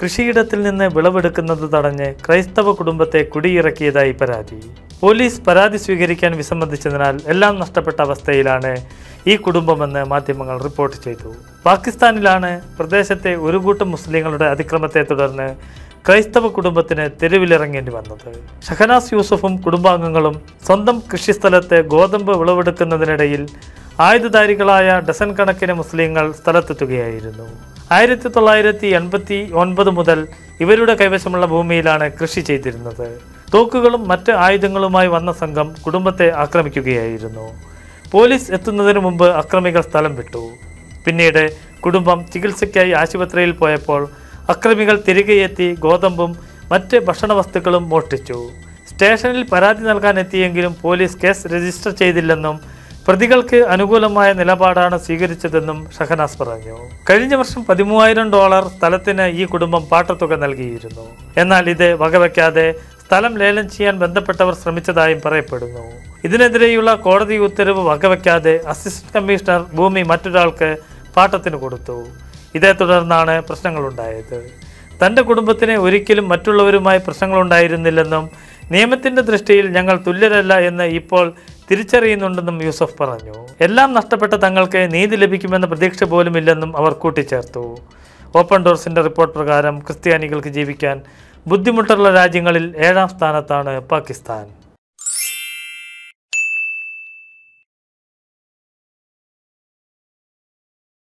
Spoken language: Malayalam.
കൃഷിയിടത്തിൽ നിന്ന് വിളവെടുക്കുന്നത് തടഞ്ഞ് ക്രൈസ്തവ കുടുംബത്തെ കുടിയിറക്കിയതായി പരാതി പോലീസ് പരാതി സ്വീകരിക്കാൻ വിസമ്മതിച്ചതിനാൽ എല്ലാം നഷ്ടപ്പെട്ട അവസ്ഥയിലാണ് ഈ കുടുംബമെന്ന് മാധ്യമങ്ങൾ റിപ്പോർട്ട് ചെയ്തു പാകിസ്ഥാനിലാണ് പ്രദേശത്തെ ഒരു കൂട്ടം മുസ്ലിങ്ങളുടെ അതിക്രമത്തെ തുടർന്ന് ക്രൈസ്തവ കുടുംബത്തിന് തെരുവിലിറങ്ങേണ്ടി വന്നത് ഷഹനാസ് യൂസഫും കുടുംബാംഗങ്ങളും സ്വന്തം കൃഷിസ്ഥലത്ത് ഗോതമ്പ് വിളവെടുക്കുന്നതിനിടയിൽ ആയുധധാരികളായ ഡസൻ കണക്കിന് മുസ്ലിങ്ങൾ സ്ഥലത്തെത്തുകയായിരുന്നു ആയിരത്തി തൊള്ളായിരത്തി എൺപത്തി ഒൻപത് മുതൽ ഇവരുടെ കൈവശമുള്ള ഭൂമിയിലാണ് കൃഷി ചെയ്തിരുന്നത് തോക്കുകളും മറ്റ് ആയുധങ്ങളുമായി വന്ന സംഘം കുടുംബത്തെ ആക്രമിക്കുകയായിരുന്നു പോലീസ് എത്തുന്നതിന് മുമ്പ് അക്രമികൾ സ്ഥലം വിട്ടു പിന്നീട് കുടുംബം ചികിത്സയ്ക്കായി ആശുപത്രിയിൽ പോയപ്പോൾ അക്രമികൾ തിരികെ എത്തി ഗോതമ്പും മറ്റ് ഭക്ഷണവസ്തുക്കളും മോഷ്ടിച്ചു സ്റ്റേഷനിൽ പരാതി നൽകാൻ എത്തിയെങ്കിലും പോലീസ് കേസ് രജിസ്റ്റർ ചെയ്തില്ലെന്നും പ്രതികൾക്ക് അനുകൂലമായ നിലപാടാണ് സ്വീകരിച്ചതെന്നും ഷഹനാസ് പറഞ്ഞു കഴിഞ്ഞ വർഷം പതിമൂവായിരം ഡോളർ സ്ഥലത്തിന് ഈ കുടുംബം പാട്ടത്തുക നൽകിയിരുന്നു എന്നാൽ ഇത് വകവയ്ക്കാതെ സ്ഥലം ലേലം ചെയ്യാൻ ബന്ധപ്പെട്ടവർ ശ്രമിച്ചതായും പറയപ്പെടുന്നു ഇതിനെതിരെയുള്ള കോടതി ഉത്തരവ് വകവയ്ക്കാതെ അസിസ്റ്റന്റ് കമ്മീഷണർ ഭൂമി മറ്റൊരാൾക്ക് പാട്ടത്തിന് കൊടുത്തു ഇതേ തുടർന്നാണ് പ്രശ്നങ്ങളുണ്ടായത് തൻ്റെ കുടുംബത്തിന് ഒരിക്കലും മറ്റുള്ളവരുമായി പ്രശ്നങ്ങളുണ്ടായിരുന്നില്ലെന്നും നിയമത്തിന്റെ ദൃഷ്ടിയിൽ ഞങ്ങൾ തുല്യരല്ല എന്ന് ഇപ്പോൾ തിരിച്ചറിയുന്നുണ്ടെന്നും യൂസഫ് പറഞ്ഞു എല്ലാം നഷ്ടപ്പെട്ട തങ്ങൾക്ക് നീതി ലഭിക്കുമെന്ന പ്രതീക്ഷ പോലുമില്ലെന്നും അവർ കൂട്ടിച്ചേർത്തു ഓപ്പൺ ഡോർസിന്റെ റിപ്പോർട്ട് പ്രകാരം ക്രിസ്ത്യാനികൾക്ക് ജീവിക്കാൻ ബുദ്ധിമുട്ടുള്ള രാജ്യങ്ങളിൽ ഏഴാം സ്ഥാനത്താണ് പാകിസ്ഥാൻ